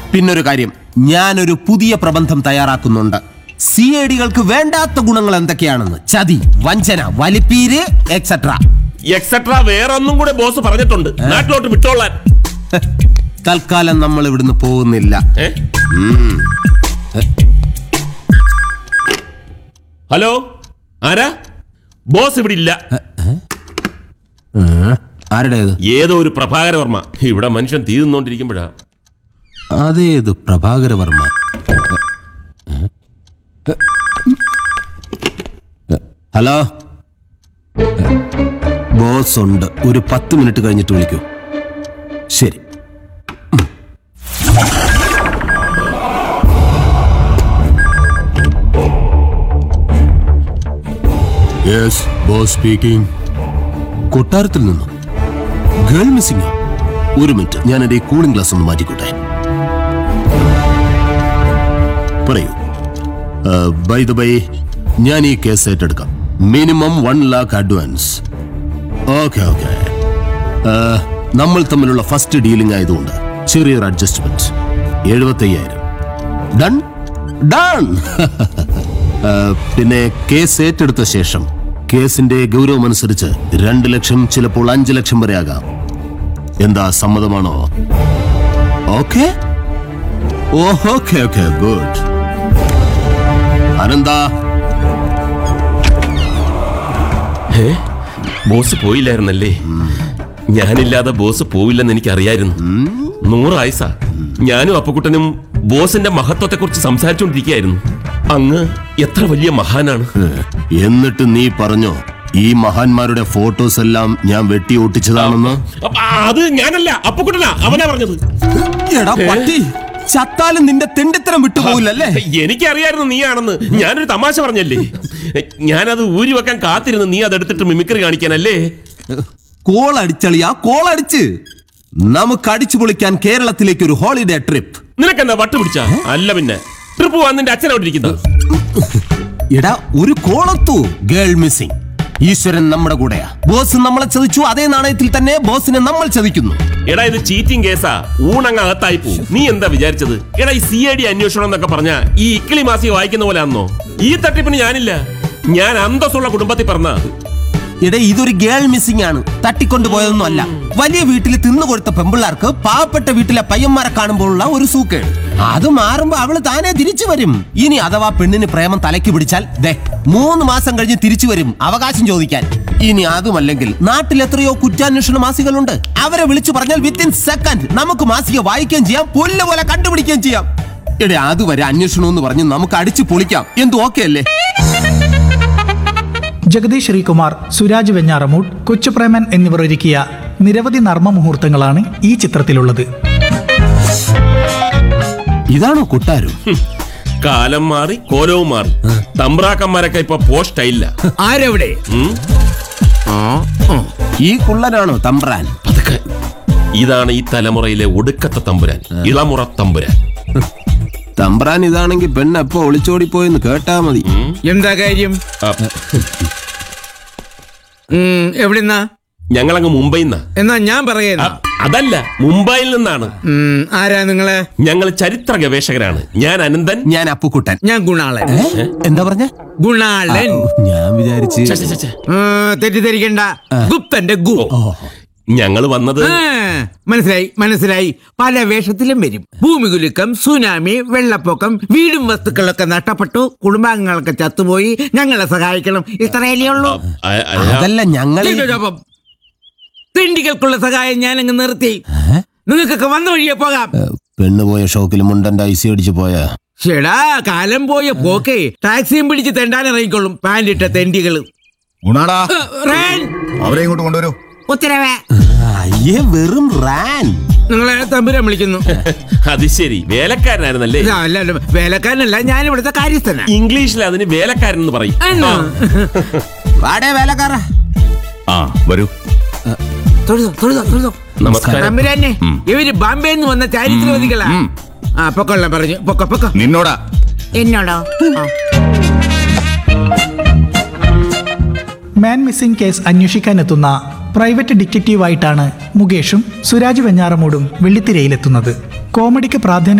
പിന്നൊരു കാര്യം ഞാനൊരു പുതിയ പ്രബന്ധം തയ്യാറാക്കുന്നുണ്ട് സി ഐ ഡികൾക്ക് വേണ്ടാത്ത ഗുണങ്ങൾ എന്തൊക്കെയാണെന്ന് ചതി വഞ്ചന വലിപ്പീര് എക്സെട്ര എക്സെട്ര വേറെ ഒന്നും കൂടെ ബോസ് പറഞ്ഞിട്ടുണ്ട് നാട്ടിലോട്ട് വിട്ടോളാൻ തൽക്കാലം നമ്മൾ ഇവിടുന്ന് പോകുന്നില്ല ഏ? ഹലോ ആരാ ബോസ് ഇവിടെ ഇല്ല ആരുടേത് ഏതോ ഒരു പ്രഭാകര വർമ്മ ഇവിടെ മനുഷ്യൻ തീ നിന്നോണ്ടിരിക്കുമ്പോഴാ അതേത് പ്രഭാകര വർമ്മ ഹലോ ബോസ് ഉണ്ട് ഒരു പത്ത് മിനിറ്റ് കഴിഞ്ഞിട്ട് വിളിക്കൂ ശരി യെസ് ബോസ് സ്പീക്കിംഗ് കൊട്ടാരത്തിൽ നിന്നും ഗേൾ മിസ്സിംഗ് ഒരു മിനിറ്റ് ഞാൻ എന്റെ കൂളിംഗ് ഗ്ലാസ് ഒന്ന് മാറ്റിക്കോട്ടെ പറയൂ ബൈ ദ ബൈ ഞാൻ ഈ കേസ് ഏറ്റെടുക്കാം minimum one lakh advance okay okay നമ്മൾ തമ്മിലുള്ള ഫസ്റ്റ് ഡീലിംഗ് ആയതുകൊണ്ട് ചെറിയൊരു അഡ്ജസ്റ്റ്മെന്റ് എഴുപത്തയ്യായിരം ഡൺ ഡൺ പിന്നെ കേസ് ഏറ്റെടുത്ത ശേഷം കേസിന്റെ ഗൗരവം അനുസരിച്ച് രണ്ട് ലക്ഷം ചിലപ്പോൾ അഞ്ച് ലക്ഷം വരെ ആകാം എന്താ സമ്മതമാണോ okay okay okay good Anantha ഏ ബോസ് പോയില്ലായിരുന്നല്ലേ ഞാനില്ലാതെ ബോസ് പോവില്ലെന്ന് എനിക്കറിയായിരുന്നു നൂറായുസ ഞാനും അപ്പക്കുട്ടനും ബോസിന്റെ മഹത്വത്തെ കുറിച്ച് സംസാരിച്ചുകൊണ്ടിരിക്കുകയായിരുന്നു അങ്ങ് എത്ര വലിയ മഹാനാണ് എന്നിട്ട് നീ പറഞ്ഞോ ഈ മഹാന്മാരുടെ ഫോട്ടോസ് എല്ലാം ഞാൻ വെട്ടി ഒട്ടിച്ചതാണെന്ന് അപ്പ അത് ഞാനല്ല അപ്പക്കുട്ടനാ അവനാ പറഞ്ഞത് എടാ പട്ടി ചത്താലും നിന്റെ തെണ്ടിത്തരം വിട്ടുപോകില്ലല്ലേ എനിക്കറിയായിരുന്നു നീയാണെന്ന് ഞാനൊരു തമാശ പറഞ്ഞല്ലേ ഞാനത് ഊരി വെക്കാൻ കാത്തിരുന്ന് നീ അതെടുത്തിട്ട് മിമിക്രി കാണിക്കാനല്ലേ കോൾ അടിച്ചളിയാ കോൾ അടിച്ച് നമുക്ക് അടിച്ചു പൊളിക്കാൻ കേരളത്തിലേക്ക് ഒരു ഹോളിഡേ ട്രിപ്പ് നിനക്കെന്താ വട്ട് പിടിച്ച അല്ല പിന്നെ ട്രിപ്പ് പോവാൻ നിന്റെ അച്ഛനോട്ടിരിക്കുന്നത് എടാ ഒരു കോളത്തു ഗേൾ മിസ്സിംഗ് ഈശ്വരൻ നമ്മുടെ കൂടെയാ ബോസ് നമ്മളെ ചതിച്ചു അതേ നാണയത്തിൽ തന്നെ ബോസിനെ നമ്മൾ ചതിക്കുന്നു എടാ ഇത് ചീറ്റിംഗ് കേസാ ഊണങ്ങ് അകത്തായി പോവും നീ എന്താ വിചാരിച്ചത് എടാ ഈ സി ഐ ഡി അന്വേഷണം എന്നൊക്കെ പറഞ്ഞ ഈ ഇക്കിളി മാസി വായിക്കുന്ന പോലെ ആണെന്നോ ഈ തട്ടിപ്പിന് ഞാനില്ല ഞാൻ അന്തസ്സുള്ള കുടുംബത്തിൽ പറഞ്ഞ എടാ ഇതൊരു ഗേൾ മിസ്സിംഗ് ആണ് തട്ടിക്കൊണ്ടുപോയതൊന്നും അല്ല വലിയ വീട്ടിൽ തിന്നു കൊടുത്ത പെമ്പിള്ളാർക്ക് പാവപ്പെട്ട വീട്ടിലെ പയ്യന്മാരെ കാണുമ്പോഴുള്ള ഒരു സൂക്കേട് അത് മാറുമ്പോ അവള് താനേ തിരിച്ചു വരും ഇനി അഥവാ പെണ്ണിന് പ്രേമം തലയ്ക്ക് പിടിച്ചാൽ ദേ മൂന്ന് മാസം കഴിഞ്ഞ് തിരിച്ചു വരും അവകാശം ചോദിക്കാൻ ഇനി അതുമല്ലെങ്കിൽ നാട്ടിൽ എത്രയോ കുറ്റാന്വേഷണ മാസികളുണ്ട് അവരെ വിളിച്ചു പറഞ്ഞാൽ വിത്തിൻ സെക്കൻഡ് നമുക്ക് മാസിക വായിക്കുകയും ചെയ്യാം പുല്ല് പോലെ കണ്ടുപിടിക്കുകയും ചെയ്യാം എടേ അതുവരെ അന്വേഷണം എന്ന് പറഞ്ഞ് നമുക്ക് അടിച്ചു പൊളിക്കാം എന്തു ഓക്കെ അല്ലേ ജഗദീഷ് ശ്രീകുമാർ സുരാജ് വെഞ്ഞാറമൂട് കൊച്ചുപ്രേമൻ എന്നിവർ ഒരുക്കിയ നിരവധി നർമ്മ മുഹൂർത്തങ്ങളാണ് ഈ ചിത്രത്തിലുള്ളത് ഇതാണോ കൊട്ടാരം കാലം മാറി കോലവും മാറി തമ്പ്രാക്കന്മാരൊക്കെ ഇപ്പൊ പോസ്റ്റ് ആയില്ല ആരവിടെ ഈ കുള്ളനാണോ തമ്പ്രാൻ പതുക്കെ ഇതാണ് ഈ തലമുറയിലെ ഒടുക്കത്തെ തമ്പുരാൻ ഇളമുറ തമ്പുരാൻ തമ്പ്രാൻ ഇതാണെങ്കിൽ പെണ്ണ് എപ്പോ ഒളിച്ചോടിപ്പോയെന്ന് കേട്ടാ മതി എന്താ കാര്യം ആ, ഉം, എവിടുന്നാ ഞങ്ങളങ്ങ് മുംബൈയിൽ നിന്നാ എന്നാ ഞാൻ പറയുന്ന അതല്ല മുംബൈയിൽ നിന്നാണ് ആരാ നിങ്ങള് ഞങ്ങൾ ചരിത്ര ഗവേഷകരാണ് ഞാൻ അനന്തൻ ഞാൻ അപ്പുക്കുട്ടൻ ഞാൻ ഗുണാളൻ ഏ? എന്താ പറഞ്ഞ ഗുണാളൻ ഞാൻ വിചാരിച്ച് ഛെ, ഛെ, ഛെ, ഛെ. ആ, തെറ്റിദ്ധരിക്കണ്ട ഗുപ്തന്റെ ഗു ഞങ്ങൾ വന്നത് ആ, മനസ്സിലായി മനസ്സിലായി പല വേഷത്തിലും വരും ഭൂമികുലുക്കം സുനാമി വെള്ളപ്പൊക്കം വീടും വസ്തുക്കളൊക്കെ നഷ്ടപ്പെട്ടു കുടുംബാംഗങ്ങളൊക്കെ ചത്തുപോയി ഞങ്ങളെ സഹായിക്കണം ഇത്രയല്ലേ ഉള്ളൂ ആ, ആ, അതല്ല ഞങ്ങൾ ഇതിനോടൊപ്പം തെണ്ടികൾക്കുള്ള സഹായം ഞാൻ അങ്ങ് നിർത്തി നിങ്ങൾക്കൊക്കെ വന്ന വഴിയെ പോകാം പെണ്ണ് പോയ ഷോക്കിൽ മുണ്ടന്റെ ഐസി അടിച്ചു പോയ ചേടാ കാലം പോയ പോക്കേ ടാക്സിയും പിടിച്ച് തെണ്ടാൻ ഇറങ്ങിക്കോളും പാൻറിട്ട തെണ്ടികള് ഗുണാടാ ആ, റേൻ, അവരെ ഇങ്ങോട്ട് കൊണ്ടുവരൂ ഉത്തരവേ അയ്യേ വെറും റാൻ നിങ്ങളെ തമ്പുരാൻ വിളിക്കുന്നു അത് ശരി വേലക്കാരനായിരുന്നല്ലേ ആ, അല്ല അല്ല, വേലക്കാരനല്ല ഞാൻ ഇവിടുത്തെ കാര്യസ്ഥന ഇംഗ്ലീഷിൽ അതിന് വേലക്കാരൻ എന്ന് പറയും ആണോ? വാടേ വേലക്കാര ആ വരൂ തൊഴുതോ തൊഴുതോ തൊഴുതോ നമസ്കാരം തമ്പുരാനെ ഇവര് ബാംബെ നിന്ന് വന്ന ചാരിത്രവാദികളാ ആ പൊക്കൊള്ളാൻ പറഞ്ഞു പൊക്ക പൊക്ക നിന്നോടാ എന്നോടോ ആ. മാൻ മിസ്സിംഗ് കേസ് അന്വേഷിക്കാനെത്തുന്ന പ്രൈവറ്റ് ഡിറ്റക്റ്റീവായിട്ടാണ് മുകേഷും സുരാജ് വെഞ്ഞാറമൂടും വെള്ളിത്തിരയിലെത്തുന്നത് കോമഡിക്ക് പ്രാധാന്യം